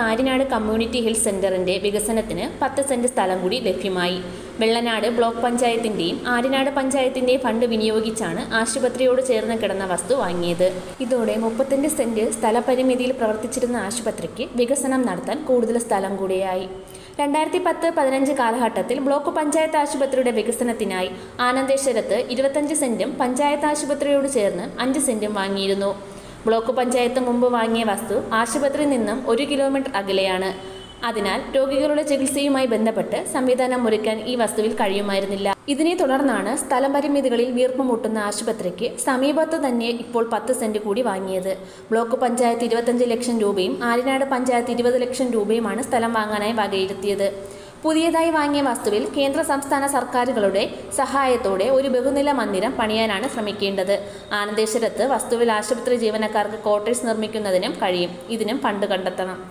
Aryanad community health സെന്ററിന്റെ വികസനത്തിന് പത്ത് സെന്റ് സ്ഥലം കൂടി ലഭ്യമായി വെള്ളനാട് ബ്ലോക്ക് പഞ്ചായത്തിന്റെയും ആര്യനാട് പഞ്ചായത്തിന്റെയും ഫണ്ട് വിനിയോഗിച്ചാണ് ആശുപത്രിയോട് ചേർന്ന് കിടന്ന വസ്തു വാങ്ങിയത് ഇതോടെ മുപ്പത്തിരണ്ട് സെന്റ് സ്ഥലപരിമിതിയിൽ പ്രവർത്തിച്ചിരുന്ന ആശുപത്രിക്ക് വികസനം നടത്താൻ കൂടുതൽ സ്ഥലം കൂടിയായി രണ്ടായിരത്തി പത്ത് പതിനഞ്ച് കാലഘട്ടത്തിൽ ബ്ലോക്ക് പഞ്ചായത്ത് ആശുപത്രിയുടെ വികസനത്തിനായി ആനന്ദേശ്വരത്ത് ഇരുപത്തഞ്ച് സെന്റും പഞ്ചായത്ത് ആശുപത്രിയോട് ചേർന്ന് അഞ്ച് സെന്റും വാങ്ങിയിരുന്നു ബ്ലോക്ക് പഞ്ചായത്ത് മുമ്പ് വാങ്ങിയ വസ്തു ആശുപത്രിയിൽ നിന്നും ഒരു കിലോമീറ്റർ അകലെയാണ് അതിനാൽ രോഗികളുടെ ചികിത്സയുമായി ബന്ധപ്പെട്ട് സംവിധാനം ഒരുക്കാൻ ഈ വസ്തുവിൽ കഴിയുമായിരുന്നില്ല ഇതിനെ തുടർന്നാണ് സ്ഥലം പരിമിതികളിൽ വീർപ്പ് മുട്ടുന്ന ആശുപത്രിക്ക് സമീപത്ത് തന്നെ ഇപ്പോൾ പത്ത് സെന്റ് കൂടി വാങ്ങിയത് ബ്ലോക്ക് പഞ്ചായത്ത് ഇരുപത്തഞ്ച് ലക്ഷം രൂപയും ആര്യനാട് പഞ്ചായത്ത് ഇരുപത് ലക്ഷം രൂപയുമാണ് സ്ഥലം വാങ്ങാനായി വകയിരുത്തിയത് പുതിയതായി വാങ്ങിയ വസ്തുവിൽ കേന്ദ്ര സംസ്ഥാന സർക്കാരുകളുടെ സഹായത്തോടെ ഒരു ബഹുനില മന്ദിരം പണിയാനാണ് ശ്രമിക്കേണ്ടത് ആനന്ദേശ്വരത്ത് വസ്തുവിൽ ആശുപത്രി ജീവനക്കാർക്ക് ക്വാർട്ടേഴ്സ് നിർമ്മിക്കുന്നതിനും കഴിയും ഇതിനും ഫണ്ട് കണ്ടെത്തണം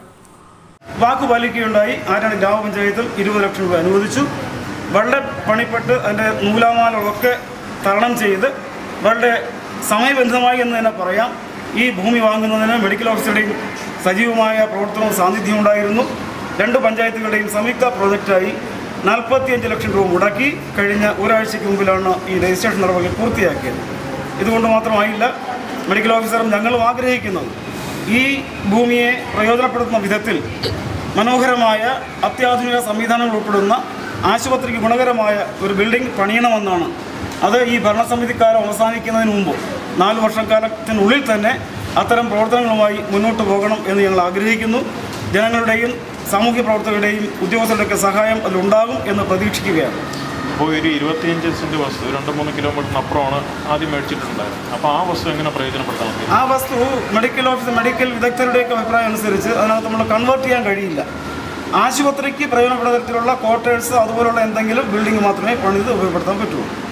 വാക്ക് പാലിക്കുകയുണ്ടായി ആരാണ് ഗ്രാമപഞ്ചായത്തിൽ ഇരുപത് ലക്ഷം രൂപ അനുവദിച്ചു വളരെ പണിപ്പെട്ട് അതിൻ്റെ നൂലാമാലകളൊക്കെ തരണം ചെയ്ത് വളരെ സമയബന്ധിതമായി എന്ന് തന്നെ പറയാം ഈ ഭൂമി വാങ്ങുന്നതിന് മെഡിക്കൽ ഓഫീസറുടെയും സജീവമായ പ്രവർത്തനവും സാന്നിധ്യവും ഉണ്ടായിരുന്നു രണ്ട് പഞ്ചായത്തുകളുടെയും സംയുക്ത പ്രോജക്റ്റായി നാൽപ്പത്തിയഞ്ച് ലക്ഷം രൂപ മുടക്കി കഴിഞ്ഞ ഒരാഴ്ചയ്ക്ക് മുമ്പിലാണ് ഈ രജിസ്ട്രേഷൻ നടപടികൾ പൂർത്തിയാക്കിയത് ഇതുകൊണ്ട് മാത്രമായില്ല മെഡിക്കൽ ഓഫീസറും ഞങ്ങളും ആഗ്രഹിക്കുന്നത് ഈ ഭൂമിയെ പ്രയോജനപ്പെടുത്തുന്ന വിധത്തിൽ മനോഹരമായ അത്യാധുനിക സംവിധാനങ്ങൾ ഉൾപ്പെടുന്ന ആശുപത്രിക്ക് ഗുണകരമായ ഒരു ബിൽഡിംഗ് പണിയണമെന്നാണ് അത് ഈ ഭരണസമിതിക്കാലം അവസാനിക്കുന്നതിന് മുമ്പ് നാല് വർഷക്കാലത്തിനുള്ളിൽ തന്നെ അത്തരം പ്രവർത്തനങ്ങളുമായി മുന്നോട്ട് പോകണം എന്ന് ഞങ്ങൾ ആഗ്രഹിക്കുന്നു ജനങ്ങളുടെയും സാമൂഹ്യ പ്രവർത്തകരുടെയും ഉദ്യോഗസ്ഥരുടെയൊക്കെ സഹായം അതിലുണ്ടാകും എന്ന് പ്രതീക്ഷിക്കുകയാണ് അപ്പോൾ ഒരു ഇരുപത്തിയഞ്ച് സെൻറ്റ് വസ്തു രണ്ട് മൂന്ന് കിലോമീറ്ററിനപ്പുറമാണ് ആദ്യം മേടിച്ചിട്ടുണ്ടായിരുന്നത് അപ്പോൾ ആ വസ്തു എങ്ങനെ പ്രയോജനപ്പെടുത്താൻ പറ്റും ആ വസ്തു മെഡിക്കൽ ഓഫീസ് മെഡിക്കൽ വിദഗ്ധരുടെയൊക്കെ അഭിപ്രായം അനുസരിച്ച് അതിനകത്ത് നമ്മൾ കൺവേർട്ട് ചെയ്യാൻ കഴിയില്ല ആശുപത്രിക്ക് പ്രയോജനപ്പെടുന്ന തരത്തിലുള്ള ക്വാർട്ടേഴ്സ് അതുപോലുള്ള എന്തെങ്കിലും ബിൽഡിംഗ് മാത്രമേ പണിത് ഉപയോഗപ്പെടുത്താൻ പറ്റുള്ളൂ